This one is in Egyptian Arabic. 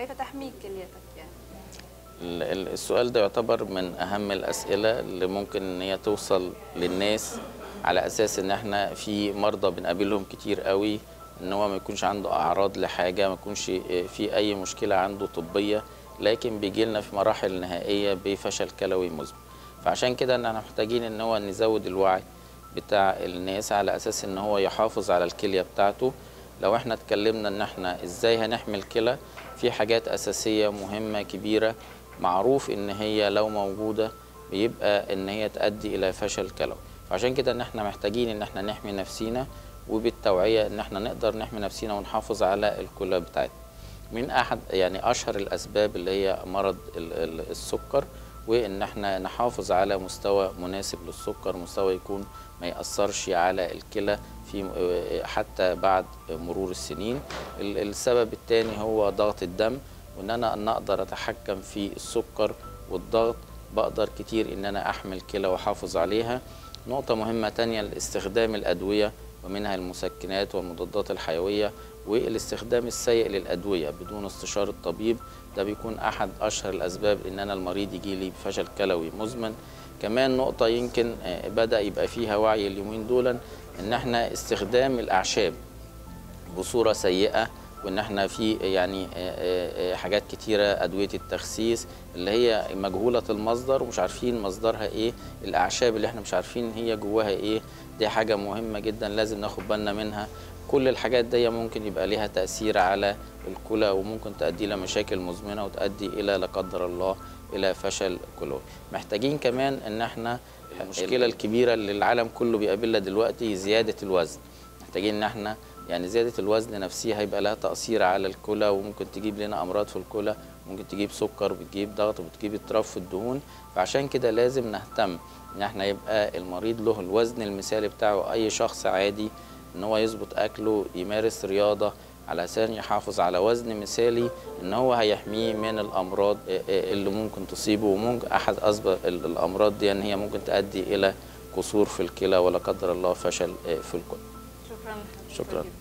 كيف تحميك كليتك يعني ال- ال- السؤال ده يعتبر من اهم الاسئله اللي ممكن ان هي توصل للناس على اساس ان احنا في مرضى بنقابلهم كتير قوي ان هو ما يكونش عنده اعراض لحاجه ما يكونش في اي مشكله عنده طبيه لكن بيجي لنا في مراحل نهائيه بفشل كلوي مزمن فعشان كده ان احنا محتاجين ان هو نزود الوعي بتاع الناس على اساس ان هو يحافظ على الكليه بتاعته لو احنا اتكلمنا ان احنا ازاي هنحمي الكلى في حاجات اساسيه مهمه كبيره معروف ان هي لو موجوده بيبقى ان هي تؤدي الى فشل كلوي فعشان كده ان احنا محتاجين ان احنا نحمي نفسينا وبالتوعيه ان احنا نقدر نحمي نفسينا ونحافظ على الكلى بتاعتنا من احد يعني اشهر الاسباب اللي هي مرض ال- ال- السكر وان احنا نحافظ على مستوى مناسب للسكر مستوى يكون ما ياثرش على الكلى في حتى بعد مرور السنين ال- السبب الثاني هو ضغط الدم وان انا ان اقدر اتحكم في السكر والضغط بقدر كتير ان انا احمي الكلى واحافظ عليها نقطة مهمة تانية استخدام الأدوية ومنها المسكنات والمضادات الحيوية والاستخدام السيء للأدوية بدون استشارة الطبيب ده بيكون أحد أشهر الأسباب إن أنا المريض يجي لي بفشل كلوي مزمن كمان نقطة يمكن آه، بدأ يبقى فيها وعي اليومين دولا إن احنا استخدام الأعشاب بصورة سيئة وان احنا في يعني آه، آه، آه، حاجات كتيره ادويه التخسيس اللي هي مجهوله المصدر ومش عارفين مصدرها ايه الاعشاب اللي احنا مش عارفين هي جواها ايه دي حاجه مهمه جدا لازم ناخد بالنا منها كل الحاجات دي ممكن يبقى ليها تاثير على الكلى وممكن تؤدي الى مشاكل مزمنه وتؤدي الى لا قدر الله الى فشل كلوي محتاجين كمان ان احنا المشكله الكبيره اللي العالم كله بيقابلها دلوقتي زياده الوزن محتاجين ان احنا يعني زياده الوزن نفسها هيبقى لها تاثير على الكلى وممكن تجيب لنا امراض في الكلى ممكن تجيب سكر وبتجيب ضغط وبتجيب اضطراب في الدهون فعشان كده لازم نهتم ان احنا يبقى المريض له الوزن المثالي بتاعه اي شخص عادي ان هو يظبط اكله يمارس رياضه على اساس يحافظ على وزن مثالي ان هو هيحميه من الامراض اللي ممكن تصيبه وممكن احد اسباب الامراض دي ان هي ممكن تؤدي الى قصور في الكلى ولا قدر الله فشل في الكلى شكرا شكراً. جداً.